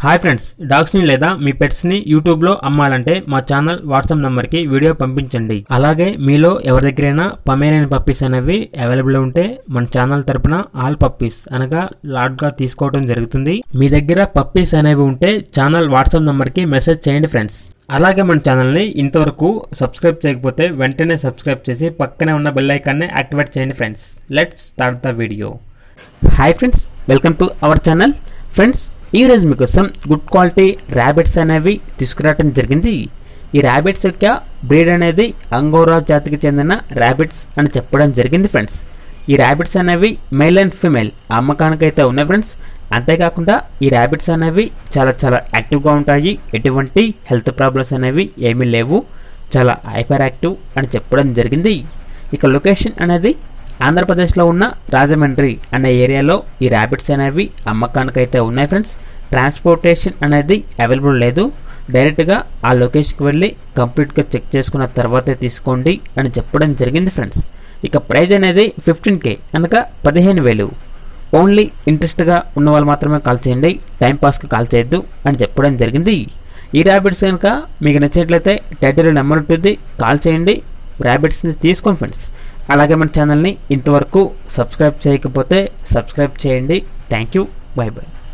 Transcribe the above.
hi friends డాగ్స్ని లేదా మీ పెట్స్ని యూట్యూబ్లో అమ్మాలంటే మా ఛానల్ వాట్సాప్ నెంబర్కి వీడియో పంపించండి అలాగే మీలో ఎవరి దగ్గరైనా పమేరియన్ పప్పీస్ అనేవి అవైలబుల్ ఉంటే మన ఛానల్ తరపున ఆల్ పప్పీస్ అనగా లాట్గా తీసుకోవడం జరుగుతుంది మీ దగ్గర పప్పీస్ అనేవి ఉంటే ఛానల్ వాట్సాప్ నెంబర్కి మెసేజ్ చేయండి ఫ్రెండ్స్ అలాగే మన ఛానల్ని ఇంతవరకు సబ్స్క్రైబ్ చేయకపోతే వెంటనే సబ్స్క్రైబ్ చేసి పక్కనే ఉన్న బెల్ ఐకాన్ని యాక్టివేట్ చేయండి friends let's start the video hi friends welcome to our channel friends ఈరోజు మీకోసం గుడ్ క్వాలిటీ ర్యాబిట్స్ అనేవి తీసుకురావడం జరిగింది ఈ ర్యాబిట్స్ యొక్క బ్రీడ్ అనేది అంగోరా జాతికి చెందిన ర్యాబిట్స్ అని చెప్పడం జరిగింది ఫ్రెండ్స్ ఈ ర్యాబిట్స్ అనేవి మేల్ అండ్ ఫిమేల్ అమ్మకానికైతే ఉన్నాయి ఫ్రెండ్స్ అంతేకాకుండా ఈ ర్యాబిట్స్ అనేవి చాలా చాలా యాక్టివ్గా ఉంటాయి ఎటువంటి హెల్త్ ప్రాబ్లమ్స్ అనేవి ఏమీ లేవు చాలా హైపర్ యాక్టివ్ అని చెప్పడం జరిగింది ఇక లొకేషన్ అనేది ఆంధ్రప్రదేశ్లో ఉన్న రాజమండ్రి అనే ఏరియాలో ఈ ర్యాబిట్స్ అనేవి అమ్మకానికైతే ఉన్నాయి ఫ్రెండ్స్ ట్రాన్స్పోర్టేషన్ అనేది అవైలబుల్ లేదు డైరెక్ట్గా ఆ లొకేషన్కి వెళ్ళి కంప్లీట్గా చెక్ చేసుకున్న తర్వాతే తీసుకోండి అని చెప్పడం జరిగింది ఫ్రెండ్స్ ఇక ప్రైజ్ అనేది ఫిఫ్టీన్ కే అనగా పదిహేను వేలు ఓన్లీ ఇంట్రెస్ట్గా ఉన్న వాళ్ళు మాత్రమే కాల్ చేయండి టైం పాస్కి కాల్ చేయొద్దు అని చెప్పడం జరిగింది ఈ ర్యాబిట్స్ కనుక మీకు నచ్చినట్లయితే టైటిల్ నెంబర్ ఉంటుంది కాల్ చేయండి ర్యాబిట్స్ని తీసుకోండి ఫ్రెండ్స్ అలాగే మన ఛానల్ని ఇంతవరకు సబ్స్క్రైబ్ చేయకపోతే సబ్స్క్రైబ్ చేయండి థ్యాంక్ యూ బై బై